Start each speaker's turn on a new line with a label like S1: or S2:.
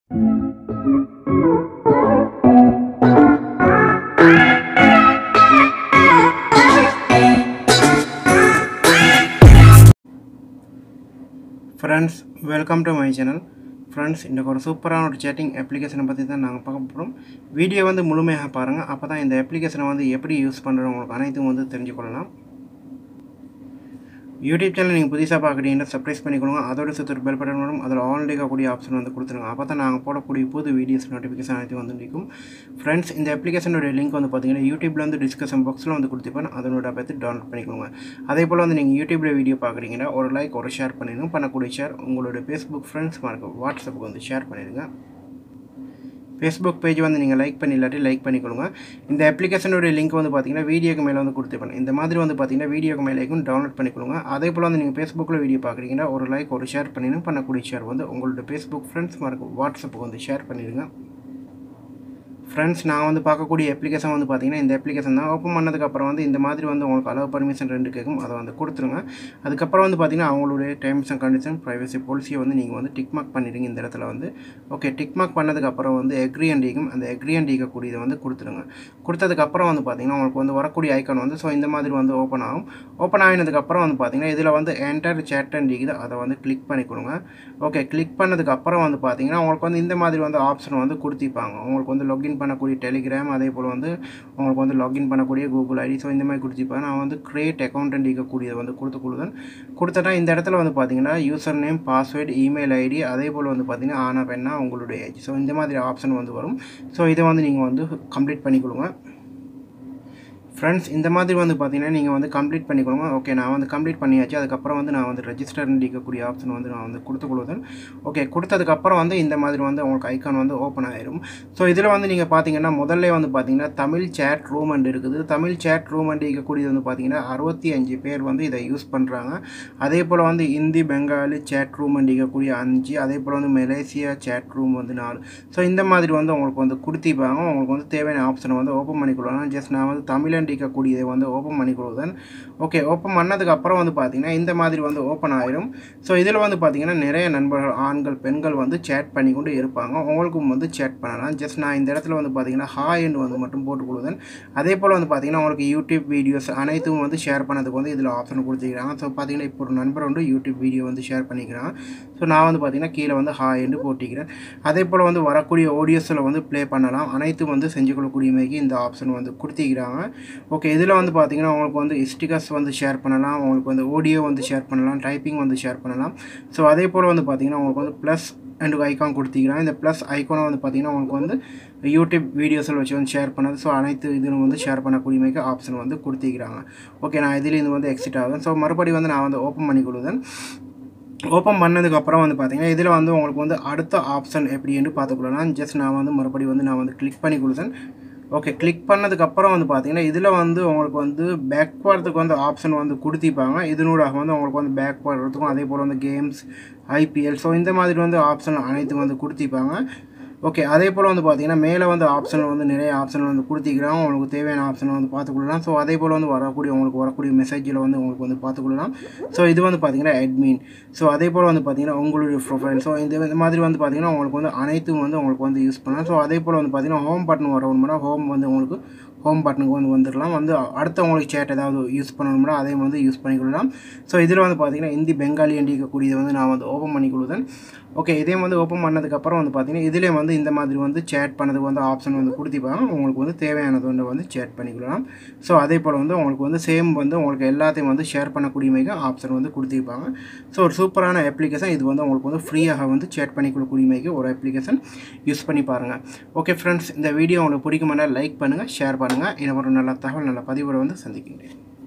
S1: friends welcome to my channel friends இன்றைக்கு ஒரு சூப்பரான ஒரு சேட்டிங் அப்ளிகேஷனை பற்றி தான் நாங்கள் பார்க்க போகிறோம் வீடியோ வந்து முழுமையாக பாருங்கள் அப்போ தான் இந்த அப்ளிகேஷனை வந்து எப்படி யூஸ் பண்ணுறோம் உங்களுக்கு அனைத்தும் வந்து தெரிஞ்சுக்கொள்ளலாம் யூடியூப் சேனல் நீங்கள் புதுசாக பார்க்குறீங்கன்னா சப்ஸ்கிரைப் பண்ணிக்கொள்ளுங்க அதோட சேர்த்து ஒரு பெல் பட்டன் வரும் அதில் ஆல் இருக்கக்கூடிய ஆப்ஷன் வந்து கொடுத்துருங்க அப்போ தான் நாங்கள் போடக்கூடிய புது வீடியோஸ் நோட்டிஃபிகேஷன் அனைத்து வந்து நிற்கும் ஃப்ரெண்ட்ஸ் இந்த அப்ளிகேஷனோட லிங்க் வந்து பார்த்தீங்கன்னா யூடியூப்ல வந்து டிஸ்கஷன் பாக்ஸில் வந்து கொடுத்துப்பேன் அதனோட பார்த்து டவுன்லோட் பண்ணிக்கோங்க அதே போல் வந்து நீங்கள் யூடியூப்ல வீடியோ பார்க்குறீங்கன்னா ஒரு லைக் ஒரு ஷேர் பண்ணிடுங்க பண்ணக்கூடிய ஷேர் உங்களோட ஃபேஸ்புக் ஃப்ரெண்ட்ஸ் மார்க்கு வாட்ஸ்அப்புக்கு வந்து ஷேர் பண்ணிடுங்க ஃபேஸ்புக் பேஜ் வந்து நீங்கள் லைக் பண்ணி இல்லாட்டி லைக் பண்ணிக்கொள்ளுங்க இந்த அப்ளிகேஷனுடைய லிங்க் வந்து பார்த்தீங்கன்னா வீடியோக்கு மேலே வந்து கொடுத்துருப்பேன் இந்த மாதிரி வந்து பார்த்தீங்கன்னா வீடியோக்கு மேலேக்கும் டவுன்லோட் பண்ணிக்கொள்ளுங்க அதே போல் வந்து நீங்கள் ஃபேஸ்புக்கில் வீடியோ பார்க்குறீங்கன்னா ஒரு லைக் ஒரு ஷேர் பண்ணிடுங்க பண்ணக்கூடிய ஷேர் வந்து உங்களோட ஃபேஸ்புக் ஃப்ரெண்ட்ஸ் மார்க்கு வாட்ஸ்அப்புக்கு வந்து ஷேர் பண்ணிடுங்க ஃப்ரெண்ட்ஸ் நான் வந்து பார்க்கக்கூடிய அப்ளிகேஷன் வந்து பார்த்தீங்கன்னா இந்த அப்ளிகேஷன் தான் ஓப்பன் பண்ணதுக்கப்புறம் வந்து இந்த மாதிரி வந்து உங்களுக்கு அலோவ் பர்மிஷன் ரெண்டு கேட்கும் அதை வந்து கொடுத்துருங்க அதுக்கப்புறம் வந்து பார்த்தீங்கன்னா அவங்களுடைய டேர்ம்ஸ் அண்ட் கண்டிஷன் ப்ரைவசி பாலிசியை வந்து நீங்கள் வந்து டிக் மார்க் பண்ணிடுங்க இந்த இடத்துல வந்து ஓகே டிக் மார்க் பண்ணதுக்கப்புறம் வந்து எக்ரி அண்ட் ஈக்கும் அந்த எக்ரி அண்ட் ஈக்கக்கூடியதை வந்து கொடுத்துருங்க கொடுத்ததுக்கப்புறம் வந்து பார்த்தீங்கன்னா உங்களுக்கு வந்து வரக்கூடிய ஐக்கான் வந்து ஸோ இந்த மாதிரி வந்து ஓப்பன் ஆகும் ஓப்பன் ஆகினதுக்கப்புறம் வந்து பார்த்தீங்கன்னா இதில் வந்து என்டர் சேட் அண்ட் ஈக்குது அதை வந்து கிளிக் பண்ணி கொடுங்க ஓகே கிளிக் பண்ணதுக்கப்புறம் வந்து பார்த்தீங்கன்னா உங்களுக்கு வந்து இந்த மாதிரி வந்து ஆப்ஷன் வந்து கொடுத்திருப்பாங்க உங்களுக்கு வந்து லாகின் பண்ணக்கூடிய டெலிகிராம் அதே போல் வந்து உங்களுக்கு வந்து லாகின் பண்ணக்கூடிய கூகுள் ஐடி ஸோ இந்த மாதிரி கொடுத்துருப்பேன் நான் வந்து கிரியேட் அக்கௌண்ட் இருக்கக்கூடியதை வந்து கொடுத்து கொடுத்தேன் கொடுத்தனா இந்த இடத்துல வந்து பார்த்தீங்கன்னா user name password email ID அதே போல் வந்து பார்த்தீங்கன்னா ஆனா பெண்ணா உங்களுடைய ஏஜ் ஸோ இந்த மாதிரி ஆப்ஷன் வந்து வரும் ஸோ இதை வந்து நீங்கள் வந்து கம்ப்ளீட் பண்ணிக்கொள்ளுங்க ஃப்ரெண்ட்ஸ் இந்த மாதிரி வந்து பார்த்தீங்கன்னா நீங்கள் வந்து கம்ப்ளீட் பண்ணிக்கோங்க ஓகே நான் வந்து கம்ப்ளீட் பண்ணியாச்சு அதுக்கப்புறம் வந்து நான் வந்து ரெஜிஸ்டர் இருக்கக்கூடிய ஆப்ஷன் வந்து நான் வந்து கொடுத்து கொடுத்தேன் ஓகே கொடுத்ததுக்கப்புறம் வந்து இந்த மாதிரி வந்து உங்களுக்கு ஐக்கான் வந்து ஓப்பன் ஆயிரும் ஸோ இதில் வந்து நீங்கள் பார்த்தீங்கன்னா முதல்ல வந்து பார்த்தீங்கன்னா தமிழ் சேட் ரூம் அண்ட் இருக்குது தமிழ் சேட் ரூம் அண்ட் இருக்கக்கூடியது வந்து பார்த்தீங்கன்னா அறுபத்தி அஞ்சு பேர் வந்து இதை யூஸ் பண்ணுறாங்க அதே போல் வந்து Hindi Bengali chat room and இருக்கக்கூடிய அஞ்சு அதே போல் வந்து மலேசியா சேட் ரூம் வந்து நாலு ஸோ இந்த மாதிரி வந்து உங்களுக்கு வந்து கொடுத்திருப்பாங்க உங்களுக்கு வந்து தேவையான ஆப்ஷனை வந்து ஓப்பன் பண்ணிக்கொள்ளலாம் ஜஸ்ட் நான் வந்து தமிழ் இருக்கக்கூடியதை வந்து ஓப்பன் பண்ணி கொடுத்தேன் ஓகே ஓப்பன் பண்ணதுக்கு அப்புறம் வந்து பார்த்தீங்கன்னா இந்த மாதிரி வந்து ஓப்பன் ஆயிரும் ஸோ இதில் வந்து பார்த்தீங்கன்னா நிறைய நண்பர்கள் ஆண்கள் பெண்கள் வந்து சேட் பண்ணி கொண்டு இருப்பாங்க உங்களுக்கும் வந்து சேட் பண்ணலாம் ஜஸ்ட் நான் இந்த இடத்துல வந்து பார்த்தீங்கன்னா ஹாய் என்று வந்து மட்டும் போட்டு கொடுத்தேன் அதே போல் வந்து பார்த்தீங்கன்னா உங்களுக்கு யூடியூப் வீடியோஸ் அனைத்தும் வந்து ஷேர் பண்ணதுக்கு வந்து இதில் ஆப்ஷன் கொடுத்துருக்காங்க ஸோ பார்த்தீங்கன்னா இப்போ ஒரு நண்பர் வந்து யூடியூப் வீடியோ வந்து ஷேர் பண்ணிக்கிறான் ஸோ நான் வந்து பார்த்தீங்கன்னா கீழே வந்து ஹாய் என்று போட்டிக்கிறேன் அதே போல் வந்து வரக்கூடிய ஆடியோஸில் வந்து ப்ளே பண்ணலாம் அனைத்தும் வந்து செஞ்சு கொள்ளக்கூடிய மாதிரி இந்த ஆப்ஷன் வந்து கொடுத்திக்கிறாங்க ஓகே இதில் வந்து பார்த்தீங்கன்னா உங்களுக்கு வந்து ஸ்டிக்கர்ஸ் வந்து ஷேர் பண்ணலாம் உங்களுக்கு வந்து ஆடியோ வந்து ஷேர் பண்ணலாம் டைப்பிங் வந்து ஷேர் பண்ணலாம் ஸோ அதே போல் வந்து பார்த்தீங்கன்னா உங்களுக்கு வந்து ப்ளஸ் அண்ட் ஐக்கான் கொடுத்திக்கிறாங்க இந்த ப்ளஸ் ஐக்கானை வந்து பார்த்தீங்கன்னா உங்களுக்கு வந்து யூடியூப் வீடியோஸில் வச்சு வந்து ஷேர் பண்ணது ஸோ அனைத்து இதிலும் வந்து ஷேர் பண்ணக்கூடிய மாதிரி ஆப்ஷன் வந்து கொடுத்திக்கிறாங்க ஓகே நான் இதுலேருந்து வந்து எக்ஸிட் ஆகுது ஸோ மறுபடியும் வந்து நான் வந்து ஓப்பன் பண்ணி கொடுத்தேன் ஓப்பன் பண்ணதுக்கப்புறம் வந்து பார்த்தீங்கன்னா இதில் வந்து உங்களுக்கு வந்து அடுத்த ஆப்ஷன் எப்படின்னு பார்த்துக்கலாம் ஜஸ்ட் நான் வந்து மறுபடியும் வந்து நான் வந்து கிளிக் பண்ணி கொடுத்தேன் ஓகே கிளிக் பண்ணதுக்கப்புறம் வந்து பார்த்தீங்கன்னா இதில் வந்து உங்களுக்கு வந்து பேக் போகிறதுக்கு வந்து ஆப்ஷன் வந்து கொடுத்திருப்பாங்க இதனூடாக வந்து உங்களுக்கு வந்து பேக் போடுறதுக்கும் அதே போல் வந்து கேம்ஸ் ஐபிஎல் ஸோ இந்த மாதிரி வந்து ஆப்ஷன் அனைத்தும் வந்து கொடுத்திருப்பாங்க ஓகே அதே போல் வந்து பார்த்தீங்கன்னா மேலே வந்து ஆப்ஷன் வந்து நிறைய ஆப்ஷன் வந்து கொடுத்திக்கிறாங்க உங்களுக்கு தேவையான ஆப்ஷன் வந்து பார்த்துக்கொள்ளலாம் ஸோ அதே போல் வந்து வரக்கூடிய உங்களுக்கு வரக்கூடிய மெசேஜில் வந்து உங்களுக்கு வந்து பார்த்துக்கொள்ளலாம் ஸோ இது வந்து பார்த்தீங்கன்னா அட்மின் ஸோ அதே போல் வந்து பார்த்தீங்கன்னா உங்களுடைய ப்ரொஃபைல் ஸோ இந்த இந்த மாதிரி வந்து பார்த்தீங்கன்னா உங்களுக்கு வந்து அனைத்தும் வந்து உங்களுக்கு வந்து யூஸ் பண்ணலாம் ஸோ அதே போல் வந்து பார்த்தீங்கன்னா ஹோம் பட்டன் வரணும்னா ஹோம் வந்து உங்களுக்கு ஹோம் பட்டனுக்கு வந்து வந்துடலாம் வந்து அடுத்தவங்களுக்கு சேட் ஏதாவது யூஸ் பண்ணணும்னா அதையும் வந்து யூஸ் பண்ணிக்கொள்ளலாம் ஸோ இதில் வந்து பார்த்தீங்கன்னா ஹிந்தி பெங்காலி இருக்கக்கூடியதை வந்து நான் வந்து ஓப்பன் பண்ணி கொடுத்தேன் ஓகே இதே வந்து ஓப்பன் பண்ணதுக்கப்புறம் வந்து பார்த்தீங்கன்னா இதிலே வந்து இந்த மாதிரி வந்து சேட் பண்ணதுக்கு வந்து ஆப்ஷன் வந்து கொடுத்திப்பாங்க உங்களுக்கு வந்து தேவையானது வந்து வந்து சேட் பண்ணிக்கலாம் ஸோ அதே போல் வந்து உங்களுக்கு வந்து சேம் வந்து உங்களுக்கு எல்லாத்தையும் வந்து ஷேர் பண்ணக்கூடிய மிக ஆப்ஷன் வந்து கொடுத்திருப்பாங்க ஸோ ஒரு சூப்பரான அப்ளிகேஷன் இது வந்து உங்களுக்கு வந்து ஃப்ரீயாக வந்து சேட் பண்ணி கொடுக்கக்கூடிய மிக ஒரு அப்ளிகேஷன் யூஸ் பண்ணி பாருங்கள் ஓகே ஃப்ரெண்ட்ஸ் இந்த வீடியோ உங்களுக்கு பிடிக்குமானா லைக் பண்ணுங்கள் ஷேர் பண்ணுங்கள் இது ஒரு நல்ல தகவல் நல்ல பதிவோடு வந்து சந்திக்கின்றேன்